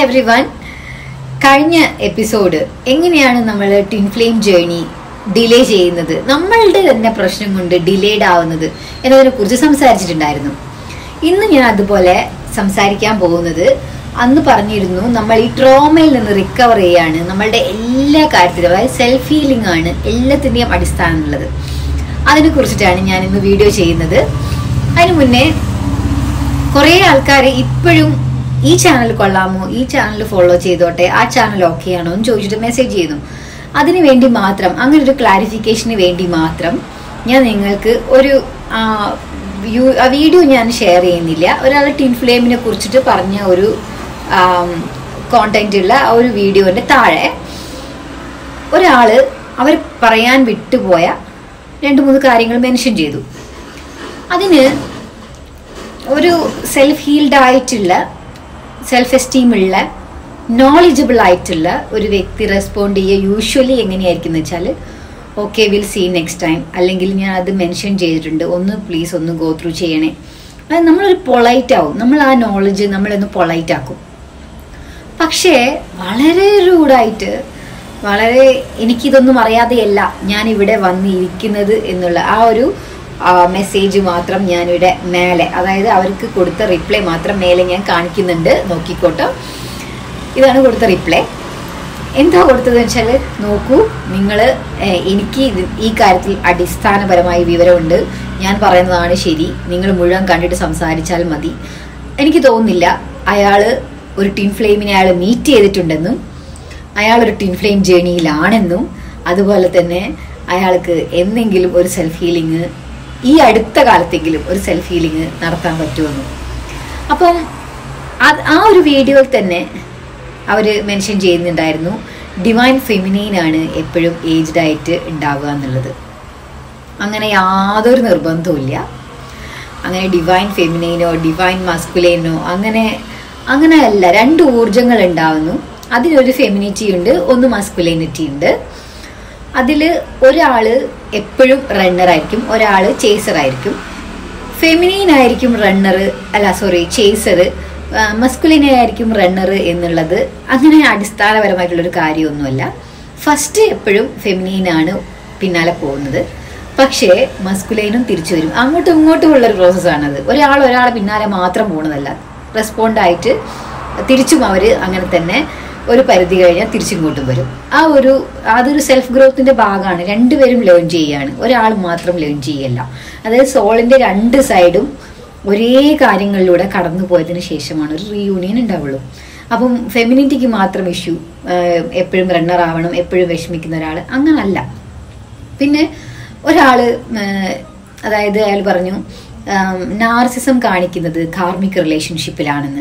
Every one കഴിഞ്ഞ episode എങ്ങനെയാണ് നമ്മൾ ടിൻ ഫ്ലെയിം ജേണി ഡിലേ ചെയ്യുന്നത് നമ്മളുടെ തന്നെ പ്രശ്നം കൊണ്ട് ഡിലേഡ് ആവുന്നത് എന്നതിനെ കുറിച്ച് സംസാരിച്ചിട്ടുണ്ടായിരുന്നു ഇന്ന് ഞാൻ അതുപോലെ സംസാരിക്കാൻ പോകുന്നത് അന്ന് പറഞ്ഞിരുന്നു നമ്മൾ ഈ ട്രോമയിൽ നിന്ന് റിക്കവർ ചെയ്യാണ് നമ്മളുടെ എല്ലാ കാര്യത്തിലും അതായത് സെൽഫ് ഹീലിംഗ് ആണ് എല്ലാത്തിൻ്റെയും അടിസ്ഥാനമുള്ളത് അതിനെ കുറിച്ചിട്ടാണ് ഞാൻ ഇന്ന് വീഡിയോ ചെയ്യുന്നത് അതിനു മുന്നേ കുറേ ആൾക്കാർ ഇപ്പോഴും ഈ ചാനൽ കൊള്ളാമോ ഈ ചാനൽ ഫോളോ ചെയ്തോട്ടെ ആ ചാനൽ ഓക്കെ ആണോ എന്ന് ചോദിച്ചിട്ട് മെസ്സേജ് ചെയ്യുന്നു അതിനു വേണ്ടി മാത്രം അങ്ങനെ ഒരു ക്ലാരിഫിക്കേഷന് വേണ്ടി മാത്രം ഞാൻ നിങ്ങൾക്ക് ഒരു ആ, യു- ആ വീഡിയോ ഞാൻ ഷെയർ ചെയ്യുന്നില്ല ഒരാൾ ടിൻ ഫ്ലെയിമിനെ കുറിച്ചിട്ട് പറഞ്ഞ ഒരു കോണ്ടന്റ് ഉള്ള ആ ഒരു വീഡിയോന്റെ താഴെ ഒരാള് അവർ പറയാൻ വിട്ടുപോയ രണ്ട് മൂന്ന് കാര്യങ്ങൾ മെൻഷൻ ചെയ്തു അതിന് ഒരു സെൽഫ് ഹീൽഡ് ആയിട്ടുള്ള സെൽഫ് എസ്റ്റീം ഉള്ള നോളജബിൾ ആയിട്ടുള്ള ഒരു വ്യക്തി റെസ്പോണ്ട് ചെയ്യുക യൂഷ്വലി എങ്ങനെയായിരിക്കും എന്ന് വെച്ചാൽ okay will see next time അല്ലെങ്കിൽ ഞാൻ അത് മെൻഷൻ ചെയ്തിട്ടുണ്ട് ഒന്ന് പ്ലീസ് ഒന്ന് ഗോ ത്രൂ ചെയ്യണേ അത് നമ്മളൊരു പൊളൈറ്റ് ആവും നമ്മൾ ആ നോളജ് നമ്മളൊന്ന് പൊളൈറ്റ് ആക്കും പക്ഷേ വളരെ റൂഡായിട്ട് വളരെ എനിക്കിതൊന്നും അറിയാതെയല്ല ഞാൻ ഇവിടെ വന്നിരിക്കുന്നത് എന്നുള്ള ആ ഒരു മെസ്സേജ് മാത്രം ഞാനിവിടെ മേലെ അതായത് അവർക്ക് കൊടുത്ത റിപ്ലൈ മാത്രം മേലെ ഞാൻ കാണിക്കുന്നുണ്ട് നോക്കിക്കോട്ടോ ഇതാണ് കൊടുത്ത റിപ്ലൈ എന്താ കൊടുത്തതെന്ന് വെച്ചാൽ നോക്കൂ നിങ്ങൾ എനിക്ക് ഇത് ഈ കാര്യത്തിൽ അടിസ്ഥാനപരമായ വിവരമുണ്ട് ഞാൻ പറയുന്നതാണ് ശരി നിങ്ങൾ മുഴുവൻ കണ്ടിട്ട് സംസാരിച്ചാൽ മതി എനിക്ക് തോന്നുന്നില്ല അയാൾ ഒരു ടിൻ ഫ്ലെയിമിനെ അയാൾ മീറ്റ് ചെയ്തിട്ടുണ്ടെന്നും അയാൾ ഒരു ടിൻ ഫ്ലെയിം ജേണിയിലാണെന്നും അതുപോലെ തന്നെ അയാൾക്ക് എന്തെങ്കിലും ഒരു സെൽഫ് ഹീലിംഗ് ഈ അടുത്ത കാലത്തെങ്കിലും ഒരു സെൽഫ് ഹീലിംഗ് നടത്താൻ പറ്റുമെന്നും അപ്പം അത് ആ ഒരു വീഡിയോയിൽ തന്നെ അവർ മെൻഷൻ ചെയ്യുന്നുണ്ടായിരുന്നു ഡിവൈൻ ഫെമിനൈൻ ആണ് എപ്പോഴും ഏജ്ഡ് ആയിട്ട് ഉണ്ടാവുക എന്നുള്ളത് അങ്ങനെ യാതൊരു നിർബന്ധവും അങ്ങനെ ഡിവൈൻ ഫെമിനൈനോ ഡിവൈൻ മസ്കുലൈനോ അങ്ങനെ അങ്ങനെയല്ല രണ്ട് ഊർജങ്ങൾ ഉണ്ടാവുന്നു അതിലൊരു ഫെമിനിറ്റി ഉണ്ട് ഒന്ന് മസ്കുലൈനിറ്റി ഉണ്ട് അതിൽ ഒരാൾ എപ്പോഴും റണ്ണർ ആയിരിക്കും ഒരാൾ ചേസർ ആയിരിക്കും ഫെമിനീൻ ആയിരിക്കും റണ്ണർ അല്ല സോറി ചേസർ മസ്കുലിനെ ആയിരിക്കും റണ്ണർ എന്നുള്ളത് അങ്ങനെ അടിസ്ഥാനപരമായിട്ടുള്ളൊരു കാര്യമൊന്നുമല്ല ഫസ്റ്റ് എപ്പോഴും ഫെമിനീനാണ് പിന്നാലെ പോകുന്നത് പക്ഷേ മസ്കുലൈനും തിരിച്ചു വരും അങ്ങോട്ടും ഇങ്ങോട്ടും ഉള്ള ഒരു പ്രോസസ്സാണത് ഒരാൾ ഒരാളെ പിന്നാലെ മാത്രം പോകുന്നതല്ല റെസ്പോണ്ട് ആയിട്ട് തിരിച്ചും അവർ അങ്ങനെ തന്നെ ഒരു പരിധി കഴിഞ്ഞാൽ തിരിച്ചിങ്ങോട്ടും വരും ആ ഒരു അതൊരു സെൽഫ് ഗ്രോത്തിന്റെ ഭാഗമാണ് രണ്ടുപേരും ലേൺ ചെയ്യാണ് ഒരാൾ മാത്രം ലേൺ ചെയ്യല്ല അതായത് സോളിന്റെ രണ്ട് സൈഡും ഒരേ കാര്യങ്ങളിലൂടെ കടന്നു പോയതിനു ശേഷമാണ് ഒരു റീയൂണിയൻ ഉണ്ടാവുള്ളൂ അപ്പം ഫെമിനിറ്റിക്ക് മാത്രം ഇഷ്യൂ എപ്പോഴും റണ്ണർ ആവണം എപ്പോഴും വിഷമിക്കുന്ന ഒരാൾ അങ്ങനല്ല പിന്നെ ഒരാള് ഏഹ്, അതായത് അയാൾ പറഞ്ഞു നാർസിസം കാണിക്കുന്നത് കാർമിക് റിലേഷൻഷിപ്പിലാണെന്ന്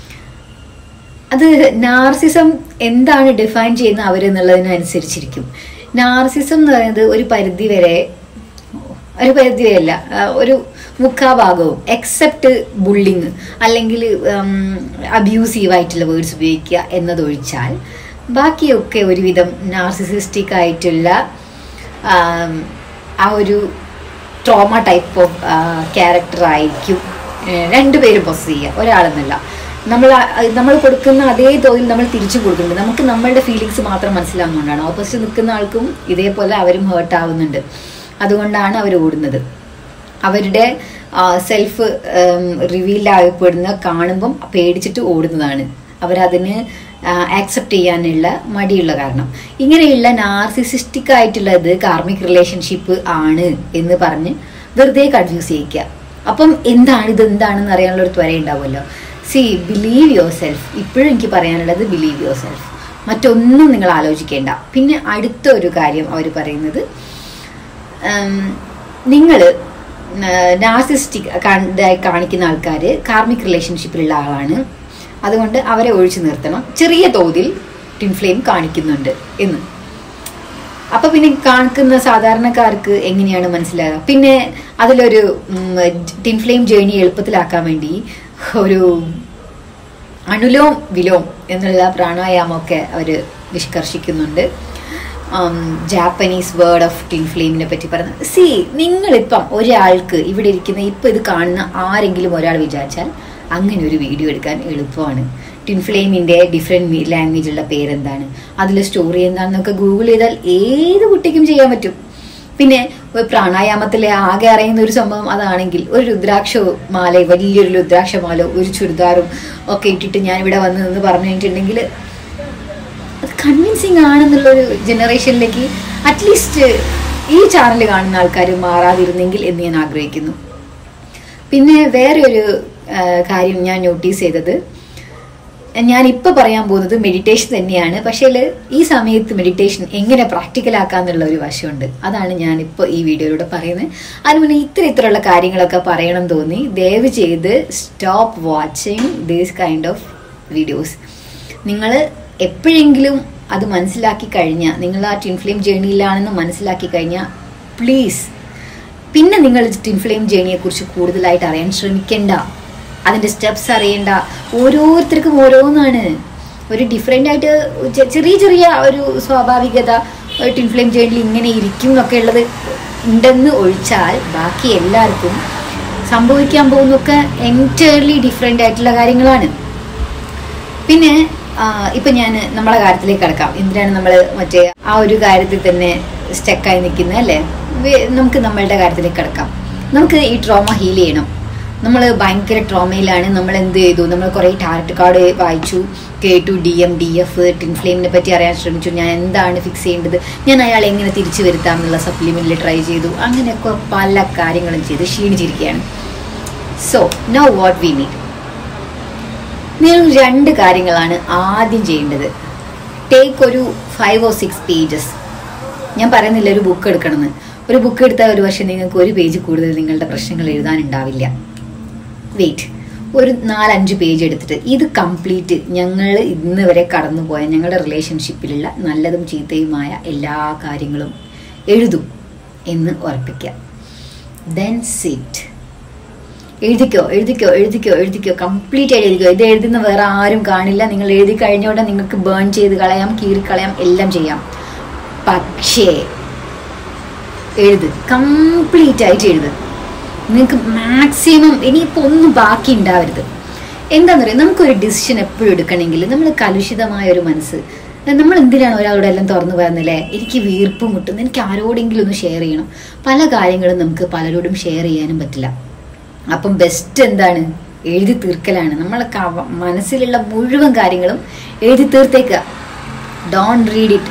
അത് നാർസിസം എന്താണ് ഡിഫൈൻ ചെയ്യുന്ന അവരെന്നുള്ളതിനനുസരിച്ചിരിക്കും നാർസിസം എന്ന് പറയുന്നത് ഒരു പരിധി വരെ ഒരു പരിധി വരെയല്ല ആ, ഒരു മുക്കാഭാഗവും എക്സെപ്റ്റ് ബുള്ളിങ് അല്ലെങ്കിൽ അബ്യൂസീവ് ആയിട്ടുള്ള വേർഡ്സ് ഉപയോഗിക്കുക എന്നതൊഴിച്ചാൽ ബാക്കിയൊക്കെ ഒരുവിധം നാർസിസിസ്റ്റിക് ആയിട്ടുള്ള ആം, ആ ഒരു ട്രോമ ടൈപ്പ് ഓഫ് ക്യാരക്ടർ ആയിരിക്കും ഏഹ് രണ്ടുപേരും പൊസ് ചെയ്യുക ഒരാളെന്നല്ല നമ്മൾ നമ്മൾ കൊടുക്കുന്ന അതേ തോതിൽ നമ്മൾ തിരിച്ചു കൊടുക്കുന്നുണ്ട് നമുക്ക് നമ്മളുടെ ഫീലിങ്സ് മാത്രം മനസ്സിലാവുന്നതുകൊണ്ടാണ് ഓപ്പോസിറ്റ് നിൽക്കുന്ന ആൾക്കും ഇതേപോലെ അവരും ഹേർട്ട് ആവുന്നുണ്ട് അതുകൊണ്ടാണ് അവർ ഓടുന്നത് അവരുടെ സെൽഫ് റിവീൽഡ് ആയപ്പെടുന്ന കാണുമ്പം പേടിച്ചിട്ട് ഓടുന്നതാണ് അവരതിന് ആക്സെപ്റ്റ് ചെയ്യാനുള്ള മടിയുള്ള കാരണം ഇങ്ങനെയുള്ള നാർസിസിസ്റ്റിക് ആയിട്ടുള്ളത് കാർമിക് റിലേഷൻഷിപ്പ് ആണ് എന്ന് പറഞ്ഞ് വെറുതെ കൺഫ്യൂസ് ചെയ്യിക്കുക അപ്പം എന്താണ് ഇത് എന്താണെന്ന് അറിയാനുള്ള ഒരു ത്വര ഉണ്ടാവുമല്ലോ സി ബിലീവ് യുവർ സെൽഫ് ഇപ്പോഴും എനിക്ക് പറയാനുള്ളത് ബിലീവ് യുവർ സെൽഫ് മറ്റൊന്നും നിങ്ങൾ ആലോചിക്കേണ്ട പിന്നെ അടുത്ത ഒരു കാര്യം അവർ പറയുന്നത് നിങ്ങൾ നാർസിസ്റ്റിക് കാണിക്കുന്ന ആൾക്കാർ കാർമിക് റിലേഷൻഷിപ്പിലുള്ള ആളാണ് അതുകൊണ്ട് അവരെ ഒഴിച്ചു നിർത്തണം ചെറിയ തോതിൽ ടിൻ ഫ്ലെയിം കാണിക്കുന്നുണ്ട് എന്ന് അപ്പൊ പിന്നെ കാണിക്കുന്ന സാധാരണക്കാർക്ക് എങ്ങനെയാണ് മനസ്സിലാകുക പിന്നെ അതിലൊരു ടിൻ ഫ്ലെയിം ജേണി എളുപ്പത്തിലാക്കാൻ വേണ്ടി ഒരു അണുലോം വിലോം എന്നുള്ള പ്രാണായാമമൊക്കെ അവർ നിഷ്കർഷിക്കുന്നുണ്ട് ജാപ്പനീസ് വേർഡ് ഓഫ് ടിൻ ഫ്ലെയിമിനെ പറ്റി പറയുന്നത് സി നിങ്ങളിപ്പം ഒരാൾക്ക് ഇവിടെ ഇരിക്കുന്ന ഇപ്പം ഇത് കാണുന്ന ആരെങ്കിലും ഒരാൾ വിചാരിച്ചാൽ അങ്ങനെ ഒരു വീഡിയോ എടുക്കാൻ എളുപ്പമാണ് ടിൻ ഫ്ലെയിമിന്റെ ഡിഫറെന്റ് ലാംഗ്വേജുള്ള പേരെന്താണ് അതിലെ സ്റ്റോറി എന്താണെന്നൊക്കെ ഗൂഗിൾ ചെയ്താൽ ഏത് കുട്ടിക്കും ചെയ്യാൻ പറ്റും പിന്നെ ഒരു പ്രാണായാമത്തിലെ ആകെ അറിയുന്ന ഒരു സംഭവം അതാണെങ്കിൽ ഒരു രുദ്രാക്ഷ മാല വലിയൊരു രുദ്രാക്ഷ മാല ഒരു ചുരിദാറും ഒക്കെ ഇട്ടിട്ട് ഞാൻ ഇവിടെ വന്ന് നിന്ന് പറഞ്ഞു കഴിഞ്ഞിട്ടുണ്ടെങ്കിൽ അത് കൺവിൻസിങ് ആണെന്നുള്ളൊരു ജനറേഷനിലേക്ക് അറ്റ്ലീസ്റ്റ് ഈ ചാനൽ കാണുന്ന ആൾക്കാർ മാറാതിരുന്നെങ്കിൽ എന്ന് ഞാൻ ആഗ്രഹിക്കുന്നു പിന്നെ വേറെ ഒരു ആ, കാര്യം ഞാൻ നോട്ടീസ് ചെയ്തത് ഞാൻ ഇപ്പൊ പറയാൻ പോകുന്നത് മെഡിറ്റേഷൻ തന്നെയാണ് പക്ഷേ ഈ സമയത്ത് മെഡിറ്റേഷൻ എങ്ങനെ പ്രാക്ടിക്കൽ ആക്കാന്നുള്ള ഒരു വശമുണ്ട് അതാണ് ഞാൻ ഇപ്പോൾ ഈ വീഡിയോയിലൂടെ പറയുന്നത് അതിന് മുന്നേ ഇത്ര ഇത്രയുള്ള കാര്യങ്ങളൊക്കെ പറയണം തോന്നി ദയവ് ചെയ്ത് stop watching these kind of videos നിങ്ങൾ എപ്പോഴെങ്കിലും അത് മനസ്സിലാക്കി കഴിഞ്ഞാൽ നിങ്ങൾ ആ ട്വിൻ ഫ്ലെയിം ജേണിയിലാണെന്ന് മനസ്സിലാക്കി കഴിഞ്ഞാൽ പ്ലീസ് പിന്നെ നിങ്ങൾ ട്വിൻ ഫ്ലെയിം ജേണിയെ കുറിച്ച് കൂടുതലായിട്ട് അറിയാൻ ശ്രമിക്കണ്ട അതിന്റെ സ്റ്റെപ്സ് അറിയണ്ട ഓരോരുത്തർക്കും ഓരോന്നാണ് ഒരു ഡിഫറെൻ്റ് ആയിട്ട് ചെ- ചെറിയ ചെറിയ ഒരു സ്വാഭാവികത ട്വിൻ ഫ്ലെയിം ജേണിയിൽ ഇങ്ങനെ ഇരിക്കും എന്നൊക്കെ ഉള്ളത് ഉണ്ടെന്ന് ഒഴിച്ചാൽ ബാക്കി എല്ലാവർക്കും സംഭവിക്കാൻ പോകുന്നൊക്കെ എൻറ്റയർലി ഡിഫറെൻ്റ് ആയിട്ടുള്ള കാര്യങ്ങളാണ് പിന്നെ ആ, ഇപ്പൊ ഞാൻ നമ്മളെ കാര്യത്തിലേക്ക് കിടക്കാം എന്തിനാണ് നമ്മൾ മറ്റേ ആ ഒരു കാര്യത്തിൽ തന്നെ സ്റ്റക്കായി നിൽക്കുന്നത് അല്ലേ വേ- നമുക്ക് നമ്മളുടെ കാര്യത്തിലേക്ക് കിടക്കാം നമുക്ക് ഈ ട്രോമ ഹീൽ ചെയ്യണം നമ്മൾ ഭയങ്കര ട്രോമയിലാണ് നമ്മൾ എന്ത് ചെയ്തു നമ്മൾ കുറേ ടാരറ്റ് കാർഡ് വായിച്ചു കേട്ടു D M D F twin ഫ്ലെയിമിനെ പറ്റി അറിയാൻ ശ്രമിച്ചു ഞാൻ എന്താണ് ഫിക്സ് ചെയ്യേണ്ടത് ഞാൻ അയാളെ എങ്ങനെ തിരിച്ചു വരുത്താം എന്നുള്ള സപ്ലിമെന്റിൽ ട്രൈ ചെയ്തു അങ്ങനെയൊക്കെ പല കാര്യങ്ങളും ചെയ്ത് ക്ഷീണിച്ചിരിക്കുകയാണ് so know what we need നിങ്ങൾ രണ്ട് കാര്യങ്ങളാണ് ആദ്യം ചെയ്യേണ്ടത് ടേക്ക് ഒരു ഫൈവ് ഓർ സിക്സ് പേജസ് ഞാൻ പറയുന്നില്ല ഒരു ബുക്ക് എടുക്കണമെന്ന് ഒരു ബുക്ക് എടുത്താൽ ഒരു പക്ഷേ നിങ്ങൾക്ക് ഒരു പേജ് കൂടുതൽ നിങ്ങളുടെ പ്രശ്നങ്ങൾ എഴുതാനുണ്ടാവില്ല വെയിറ്റ് ഒരു നാലഞ്ച് പേജ് എടുത്തിട്ട് ഇത് കംപ്ലീറ്റ് ഞങ്ങൾ ഇന്ന് വരെ കടന്നുപോയ ഞങ്ങളുടെ റിലേഷൻഷിപ്പിലുള്ള നല്ലതും ചീത്തയുമായ എല്ലാ കാര്യങ്ങളും എഴുതും എന്ന് ഉറപ്പിക്കുക ദെൻ സിറ്റ് എഴുതിക്കോ എഴുതിക്കോ എഴുതിക്കോ എഴുതിക്കോ കംപ്ലീറ്റ് ആയിട്ട് എഴുതിക്കോ ഇത് എഴുതുന്ന വേറെ ആരും കാണില്ല നിങ്ങൾ എഴുതി കഴിഞ്ഞോടെ നിങ്ങൾക്ക് ബേൺ ചെയ്ത് കളയാം കീറിക്കളയാം എല്ലാം ചെയ്യാം പക്ഷേ എഴുത് കംപ്ലീറ്റ് ആയിട്ട് എഴുത് നിങ്ങൾക്ക് മാക്സിമം ഇനിയിപ്പോൾ ഒന്നും ബാക്കി ഉണ്ടാവരുത് എന്താണെന്ന് പറയുക നമുക്കൊരു ഡിസിഷൻ എപ്പോഴും എടുക്കണമെങ്കിൽ നമ്മൾ കലുഷിതമായ ഒരു മനസ്സ് നമ്മൾ എന്തിനാണ് ഒരാളോട് എല്ലാം തുറന്നു പറയുന്നില്ലേ എനിക്ക് വീർപ്പ് മുട്ടുന്നു എനിക്ക് ആരോടെങ്കിലും ഒന്ന് ഷെയർ ചെയ്യണം പല കാര്യങ്ങളും നമുക്ക് പലരോടും ഷെയർ ചെയ്യാനും പറ്റില്ല അപ്പം ബെസ്റ്റ് എന്താണ് എഴുതി തീർക്കലാണ് നമ്മളെ ക- മനസ്സിലുള്ള മുഴുവൻ കാര്യങ്ങളും എഴുതി തീർത്തേക്കുക ഡോൺ റീഡ് ഇറ്റ്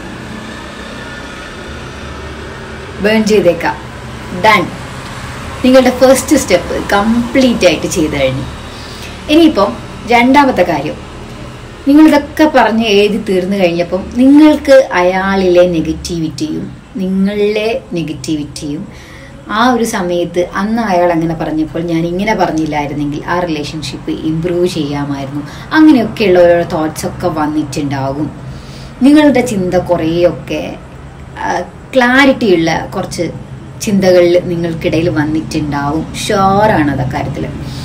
ബേൺ ചെയ്തേക്കാം ഡൺ നിങ്ങളുടെ ഫസ്റ്റ് സ്റ്റെപ്പ് കംപ്ലീറ്റ് ആയിട്ട് ചെയ്തു കഴിഞ്ഞു ഇനിയിപ്പം രണ്ടാമത്തെ കാര്യം നിങ്ങളിതൊക്കെ പറഞ്ഞ് എഴുതി തീർന്നു കഴിഞ്ഞപ്പം നിങ്ങൾക്ക് അയാളിലെ നെഗറ്റിവിറ്റിയും നിങ്ങളിലെ നെഗറ്റിവിറ്റിയും ആ ഒരു സമയത്ത് അന്ന് അയാൾ അങ്ങനെ പറഞ്ഞപ്പോൾ ഞാൻ ഇങ്ങനെ പറഞ്ഞില്ലായിരുന്നെങ്കിൽ ആ റിലേഷൻഷിപ്പ് ഇമ്പ്രൂവ് ചെയ്യാമായിരുന്നു അങ്ങനെയൊക്കെയുള്ള ഓരോ തോട്ട്സ് ഒക്കെ വന്നിട്ടുണ്ടാകും നിങ്ങളുടെ ചിന്ത കുറേയൊക്കെ ക്ലാരിറ്റിയുള്ള കുറച്ച് ചിന്തകളിൽ നിങ്ങൾക്കിടയിൽ വന്നിട്ടുണ്ടാവും ഷുവറാണ് അത് കാര്യത്തിൽ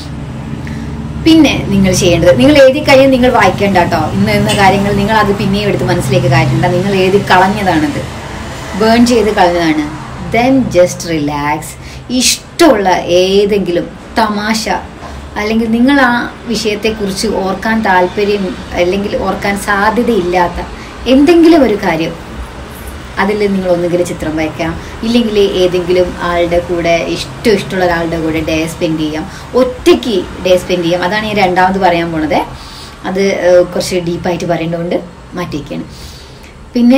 പിന്നെ നിങ്ങൾ ചെയ്യേണ്ടത് നിങ്ങൾ എഴുതി കഴിഞ്ഞാൽ നിങ്ങൾ വായിക്കേണ്ട കേട്ടോ ഇന്ന് ഇന്ന കാര്യങ്ങൾ നിങ്ങൾ അത് പിന്നെയും എടുത്ത് മനസ്സിലേക്ക് കാറ്റണ്ട നിങ്ങൾ എഴുതി കളഞ്ഞതാണത് ബേൺ ചെയ്ത് കളഞ്ഞതാണ് ദെൻ ജസ്റ്റ് റിലാക്സ് ഇഷ്ടമുള്ള ഏതെങ്കിലും തമാശ അല്ലെങ്കിൽ നിങ്ങൾ ആ വിഷയത്തെക്കുറിച്ച് ഓർക്കാൻ താല്പര്യം അല്ലെങ്കിൽ ഓർക്കാൻ സാധ്യതയില്ലാത്ത എന്തെങ്കിലും ഒരു കാര്യം അതിൽ നിങ്ങൾ ഒന്നുകിൽ ചിത്രം വരയ്ക്കാം ഇല്ലെങ്കിൽ ഏതെങ്കിലും ആളുടെ കൂടെ ഇഷ്ടം ഇഷ്ടമുള്ള ഒരാളുടെ കൂടെ ഡേ സ്പെൻഡ് ചെയ്യാം ഒറ്റയ്ക്ക് ഡേ സ്പെൻഡ് ചെയ്യാം അതാണ് ഞാൻ രണ്ടാമത് പറയാൻ പോണത് അത് ഏഹ്, കുറച്ച് ഡീപ്പായിട്ട് പറയേണ്ടതുകൊണ്ട് മാറ്റിവെക്കുകയാണ് പിന്നെ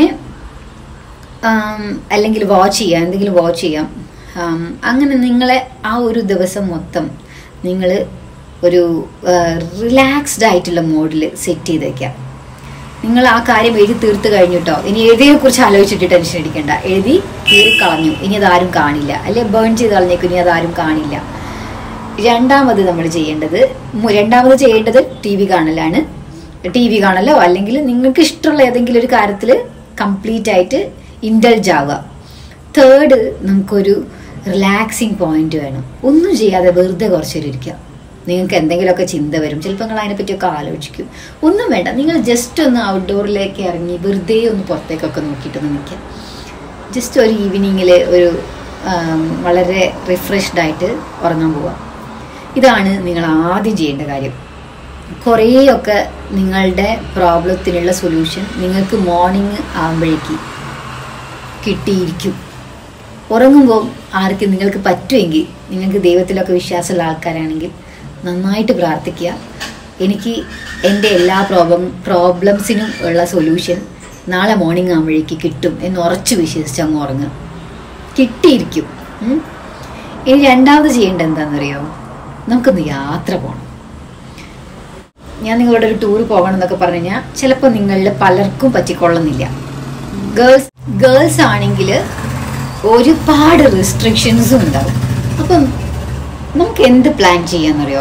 ആം, അല്ലെങ്കിൽ വാച്ച് ചെയ്യാം എന്തെങ്കിലും വാച്ച് ചെയ്യാം ആം, അങ്ങനെ നിങ്ങളെ ആ ഒരു ദിവസം മൊത്തം നിങ്ങൾ ഒരു റിലാക്സ്ഡ് ആയിട്ടുള്ള മോഡിൽ സെറ്റ് ചെയ്ത് വെക്കാം നിങ്ങൾ ആ കാര്യം എഴുതി തീർത്ത് കഴിഞ്ഞിട്ടോ ഇനി എഴുതിയെ കുറിച്ച് ആലോചിച്ചിട്ട് ടെൻഷൻ അടിക്കണ്ട എഴുതി കീറി കളഞ്ഞു ഇനി അതാരും കാണില്ല അല്ലെ ബേൺ ചെയ്ത് കളഞ്ഞേക്കും ഇനി അതാരും കാണില്ല രണ്ടാമത് നമ്മൾ ചെയ്യേണ്ടത് മു- രണ്ടാമത് ചെയ്യേണ്ടത് ടി വി കാണലാണ് ടി വി കാണലോ അല്ലെങ്കിൽ നിങ്ങൾക്ക് ഇഷ്ടമുള്ള ഏതെങ്കിലും ഒരു കാര്യത്തിൽ കംപ്ലീറ്റ് ആയിട്ട് ഇൻഡൽജ് ആവുക തേർഡ് നമുക്കൊരു റിലാക്സിങ് പോയിന്റ് വേണം ഒന്നും ചെയ്യാതെ വെറുതെ കുറച്ചേരം ഇരിക്കുക നിങ്ങൾക്ക് എന്തെങ്കിലുമൊക്കെ ചിന്ത വരും ചിലപ്പോൾ നിങ്ങൾ അതിനെപ്പറ്റിയൊക്കെ ആലോചിക്കും ഒന്നും വേണ്ട നിങ്ങൾ ജസ്റ്റ് ഒന്ന് ഔട്ട്ഡോറിലേക്ക് ഇറങ്ങി വെറുതെ ഒന്ന് പുറത്തേക്കൊക്കെ നോക്കിയിട്ടൊന്ന് നിൽക്കുക ജസ്റ്റ് ഒരു ഈവനിങ്ങിൽ ഒരു ആം, വളരെ റിഫ്രഷ്ഡ് ആയിട്ട് ഉറങ്ങാൻ പോവുക ഇതാണ് നിങ്ങൾ ആദ്യം ചെയ്യേണ്ട കാര്യം കുറേയൊക്കെ നിങ്ങളുടെ പ്രോബ്ലത്തിനുള്ള സൊല്യൂഷൻ നിങ്ങൾക്ക് മോർണിംഗ് ആകുമ്പോഴേക്ക് കിട്ടിയിരിക്കും ഉറങ്ങുമ്പോൾ ആർക്കും നിങ്ങൾക്ക് പറ്റുമെങ്കിൽ നിങ്ങൾക്ക് ദൈവത്തിലൊക്കെ വിശ്വാസമുള്ള ആൾക്കാരാണെങ്കിൽ നന്നായിട്ട് പ്രാർത്ഥിക്കുക എനിക്ക് എൻ്റെ എല്ലാ പ്രോബ്ലം പ്രോബ്ലംസിനും ഉള്ള സൊല്യൂഷൻ നാളെ മോർണിംഗ് ആകുമ്പോഴേക്ക് കിട്ടും എന്ന് ഉറച്ചു വിശ്വസിച്ച് അങ്ങ് ഉറങ്ങുക കിട്ടിയിരിക്കും ഉം. ഇനി രണ്ടാമത് ചെയ്യേണ്ടത് എന്താണെന്നറിയോ നമുക്കൊന്ന് യാത്ര പോകണം ഞാൻ നിങ്ങളോട് ഒരു ടൂർ പോകണം എന്നൊക്കെ പറഞ്ഞു കഴിഞ്ഞാൽ ചിലപ്പോൾ നിങ്ങളിൽ പലർക്കും പറ്റിക്കൊള്ളുന്നില്ല ഗേൾസ് ഗേൾസ് ആണെങ്കിൽ ഒരുപാട് റെസ്ട്രിക്ഷൻസും ഉണ്ടാവും അപ്പം നമുക്ക് എന്ത് പ്ലാൻ ചെയ്യാന്നറിയോ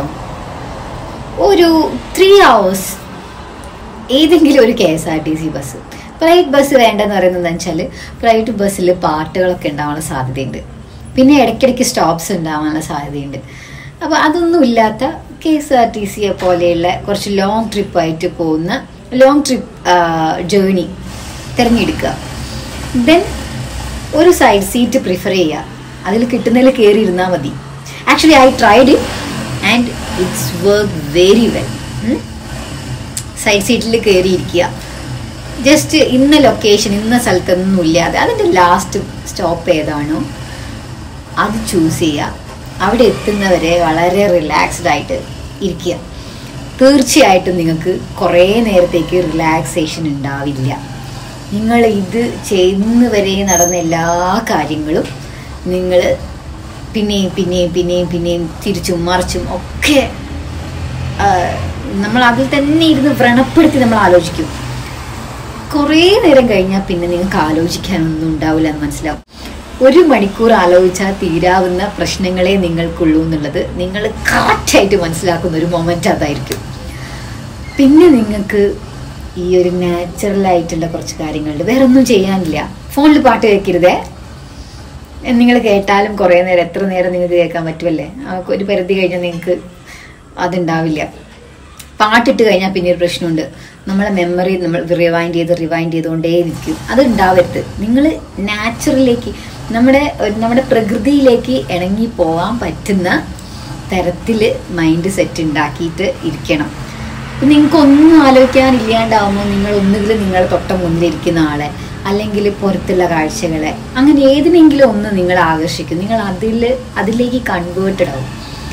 ഒരു ത്രീ അവേഴ്സ് ഏതെങ്കിലും ഒരു K S R T C bus private bus വേണ്ടെന്ന് പറയുന്നത് എന്താ വെച്ചാൽ പ്രൈവറ്റ് ബസ്സിൽ പാട്ടുകളൊക്കെ ഉണ്ടാവാനുള്ള സാധ്യതയുണ്ട് പിന്നെ ഇടയ്ക്കിടയ്ക്ക് സ്റ്റോപ്സ് ഉണ്ടാവാനുള്ള സാധ്യതയുണ്ട് അപ്പോൾ അതൊന്നും ഇല്ലാത്ത കെ എസ് ആർ ടി സിയെ പോലെയുള്ള കുറച്ച് ലോങ് ട്രിപ്പായിട്ട് പോകുന്ന ലോങ് ട്രിപ്പ് ജേണി തിരഞ്ഞെടുക്കുക ദെൻ ഒരു സൈഡ് സീറ്റ് പ്രിഫർ ചെയ്യുക അതിൽ കിട്ടുന്നതിൽ കയറി ഇരുന്നാൽ മതി actually I tried it and it's work very well side സീറ്റിൽ കയറിയിരിക്കുക ജസ്റ്റ് ഇന്ന ലൊക്കേഷൻ ഇന്ന സ്ഥലത്തൊന്നും ഇല്ലാതെ അതിൻ്റെ ലാസ്റ്റ് സ്റ്റോപ്പ് ഏതാണോ അത് ചൂസ് ചെയ്യുക അവിടെ എത്തുന്നവരെ വളരെ റിലാക്സ്ഡ് ആയിട്ട് ഇരിക്കുക തീർച്ചയായിട്ടും നിങ്ങൾക്ക് കുറേ നേരത്തേക്ക് റിലാക്സേഷൻ ഉണ്ടാവില്ല നിങ്ങൾ ഇത് ചെയ്യുന്ന വരെ നടന്ന എല്ലാ കാര്യങ്ങളും നിങ്ങൾ പിന്നെയും പിന്നെയും പിന്നെയും പിന്നെയും തിരിച്ചും മറിച്ചും ഒക്കെ ആ, നമ്മൾ അതിൽ തന്നെ ഇരുന്ന് വ്രണപ്പെടുത്തി നമ്മൾ ആലോചിക്കും കുറേ നേരം കഴിഞ്ഞാൽ പിന്നെ നിങ്ങൾക്ക് ആലോചിക്കാനൊന്നും ഉണ്ടാവില്ല എന്ന് മനസ്സിലാവും ഒരു മണിക്കൂർ ആലോചിച്ചാൽ തീരാവുന്ന പ്രശ്നങ്ങളെ നിങ്ങൾക്കുള്ളൂ എന്നുള്ളത് നിങ്ങൾ കറക്റ്റായിട്ട് മനസ്സിലാക്കുന്ന ഒരു മൊമെന്റ് അതായിരിക്കും പിന്നെ നിങ്ങൾക്ക് ഈ ഒരു നാച്ചുറൽ ആയിട്ടുള്ള കുറച്ച് കാര്യങ്ങളുണ്ട് വേറെ ഒന്നും ചെയ്യാനില്ല ഫോണിൽ പാട്ട് കേൾക്കരുതേ നിങ്ങൾ കേട്ടാലും കുറേ നേരം എത്ര നേരം നിങ്ങൾക്ക് കേൾക്കാൻ പറ്റുമല്ലേ ആ ഒരു പരിധി കഴിഞ്ഞാൽ നിങ്ങൾക്ക് അതുണ്ടാവില്ല പാട്ടിട്ട് കഴിഞ്ഞാൽ പിന്നെ ഒരു പ്രശ്നമുണ്ട് നമ്മളെ മെമ്മറി നമ്മൾ റിവൈൻഡ് ചെയ്ത് റിവൈൻഡ് ചെയ്തുകൊണ്ടേ ഇരിക്കും അത് ഉണ്ടാവരുത് നിങ്ങൾ നാച്ചുറലിലേക്ക് നമ്മുടെ ഒരു- നമ്മുടെ പ്രകൃതിയിലേക്ക് ഇണങ്ങി പോകാൻ പറ്റുന്ന തരത്തിൽ മൈൻഡ് സെറ്റ് ഉണ്ടാക്കിയിട്ട് ഇരിക്കണം ഇപ്പം നിങ്ങൾക്ക് ഒന്നും ആലോചിക്കാനില്ലാണ്ടാവുമ്പോൾ നിങ്ങൾ ഒന്നുകിൽ നിങ്ങൾ തൊട്ട മുന്നിലിരിക്കുന്ന ആളെ അല്ലെങ്കിൽ പുറത്തുള്ള കാഴ്ചകളെ അങ്ങനെ ഏതിനെങ്കിലും ഒന്ന് നിങ്ങൾ ആകർഷിക്കും നിങ്ങൾ അതിൽ അതിലേക്ക് കൺവേർട്ടഡ് ആവും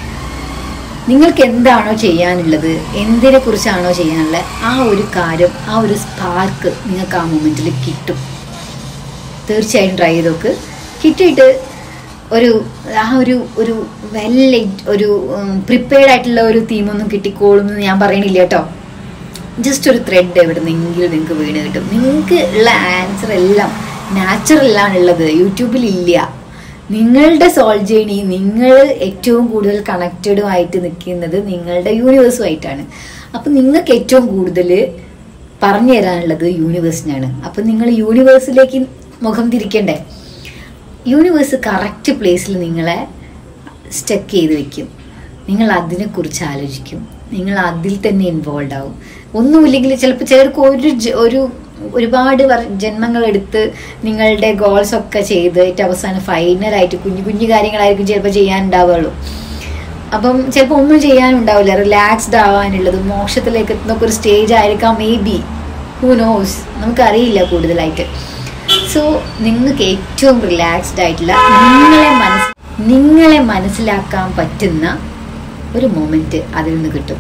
നിങ്ങൾക്ക് എന്താണോ ചെയ്യാനുള്ളത് എന്തിനെ കുറിച്ചാണോ ചെയ്യാനുള്ളത് ആ ഒരു കാര്യം ആ ഒരു സ്പാർക്ക് നിങ്ങൾക്ക് ആ മൊമെന്റിൽ കിട്ടും തീർച്ചയായും ട്രൈ ചെയ്ത് നോക്ക് കിട്ടിയിട്ട് ഒരു ആ ഒരു ഒരു വെൽ ഒരു പ്രിപ്പയർഡ് ആയിട്ടുള്ള ഒരു തീമൊന്നും കിട്ടിക്കോളും എന്ന് ഞാൻ പറയണില്ല കേട്ടോ ജസ്റ്റ് ഒരു ത്രെഡ് എവിടെ നിന്നെങ്കിലും നിങ്ങൾക്ക് വീണ് കിട്ടും നിങ്ങൾക്ക് ഉള്ള ആൻസർ എല്ലാം നാച്ചുറലാണ് ഉള്ളത് യൂട്യൂബിൽ ഇല്ല നിങ്ങളുടെ സോൾ ജേണി നിങ്ങൾ ഏറ്റവും കൂടുതൽ കണക്റ്റഡും ആയിട്ട് നിൽക്കുന്നത് നിങ്ങളുടെ യൂണിവേഴ്സുമായിട്ടാണ് അപ്പം നിങ്ങൾക്ക് ഏറ്റവും കൂടുതൽ പറഞ്ഞു തരാനുള്ളത് യൂണിവേഴ്സിനാണ് അപ്പം നിങ്ങൾ യൂണിവേഴ്സിലേക്ക് മുഖം തിരിക്കണ്ടേ യൂണിവേഴ്സ് കറക്റ്റ് പ്ലേസിൽ നിങ്ങളെ സ്റ്റക്ക് ചെയ്ത് വെക്കും നിങ്ങൾ അതിനെക്കുറിച്ച് ആലോചിക്കും നിങ്ങൾ അതിൽ തന്നെ ഇൻവോൾവ് ആവും ഒന്നുമില്ലെങ്കിൽ ചിലപ്പോൾ ചിലർക്ക് ഒരു ജ- ഒരു ഒരുപാട് വർ- ജന്മങ്ങളെടുത്ത് നിങ്ങളുടെ ഗോൾസ് ഒക്കെ ചെയ്ത് ഏറ്റവും അവസാനം ഫൈനലായിട്ട് കുഞ്ഞു കുഞ്ഞു കാര്യങ്ങളായിരിക്കും ചിലപ്പോൾ ചെയ്യാനുണ്ടാവുള്ളൂ അപ്പം ചിലപ്പോൾ ഒന്നും ചെയ്യാനുണ്ടാവില്ല റിലാക്സ്ഡ് ആവാനുള്ളത് മോക്ഷത്തിലേക്ക് എത്തുന്ന ഒരു സ്റ്റേജ് ആയിരിക്കാം മേ ബി ഹൂ നോസ് നമുക്കറിയില്ല കൂടുതലായിട്ട് സോ നിങ്ങൾക്ക് ഏറ്റവും റിലാക്സ്ഡ് ആയിട്ടുള്ള നിങ്ങളെ മനസ് നിങ്ങളെ മനസ്സിലാക്കാൻ പറ്റുന്ന ഒരു മൊമെന്റ് അതിൽ നിന്ന് കിട്ടും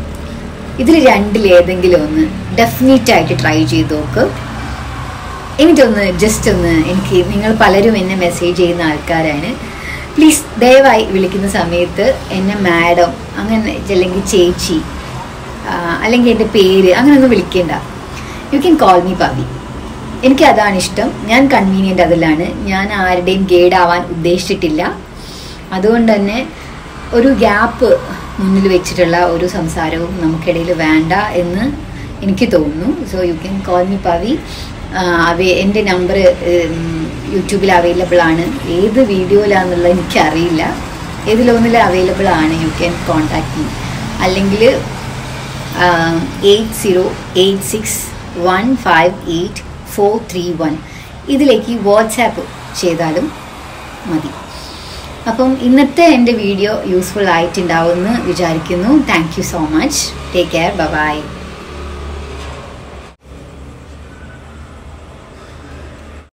ഇതിൽ രണ്ടിൽ ഏതെങ്കിലും ഒന്ന് ഡെഫിനറ്റ് ആയിട്ട് ട്രൈ ചെയ്ത് നോക്ക് എന്നിട്ടൊന്ന് ജസ്റ്റ് ഒന്ന് എനിക്ക് നിങ്ങൾ പലരും എന്നെ മെസ്സേജ് ചെയ്യുന്ന ആൾക്കാരാണ് പ്ലീസ് ദയവായി വിളിക്കുന്ന സമയത്ത് എന്നെ മാഡം അങ്ങനെ അല്ലെങ്കിൽ ചേച്ചി ആ, അല്ലെങ്കിൽ എൻ്റെ പേര് അങ്ങനെയൊന്നും വിളിക്കേണ്ട you can call me Pavi എനിക്ക് അതാണ് ഇഷ്ടം ഞാൻ കൺവീനിയൻ്റ് അതിലാണ് ഞാൻ ആരുടെയും ഗൈഡ് ആവാൻ ഉദ്ദേശിച്ചിട്ടില്ല അതുകൊണ്ട് തന്നെ ഒരു ഗ്യാപ്പ് മുന്നിൽ വെച്ചിട്ടുള്ള ഒരു സംസാരവും നമുക്കിടയിൽ വേണ്ട എന്ന് എനിക്ക് തോന്നുന്നു so you can call me Pavi അവ എൻ്റെ നമ്പർ യൂട്യൂബിൽ അവൈലബിൾ ആണ് ഏത് വീഡിയോയിലാണെന്നുള്ളത് എനിക്കറിയില്ല ഏതിലൊന്നിൽ അവൈലബിൾ ആണ് യു ക്യാൻ കോൺടാക്ട് മീ അല്ലെങ്കിൽ eight zero eight six one five eight four three one ഇതിലേക്ക് വാട്സാപ്പ് ചെയ്താലും മതി അപ്പം ഇന്നത്തെ എൻ്റെ വീഡിയോ യൂസ്ഫുൾ ആയിട്ടുണ്ടാവുമെന്ന് വിചാരിക്കുന്നു thank you so much take care by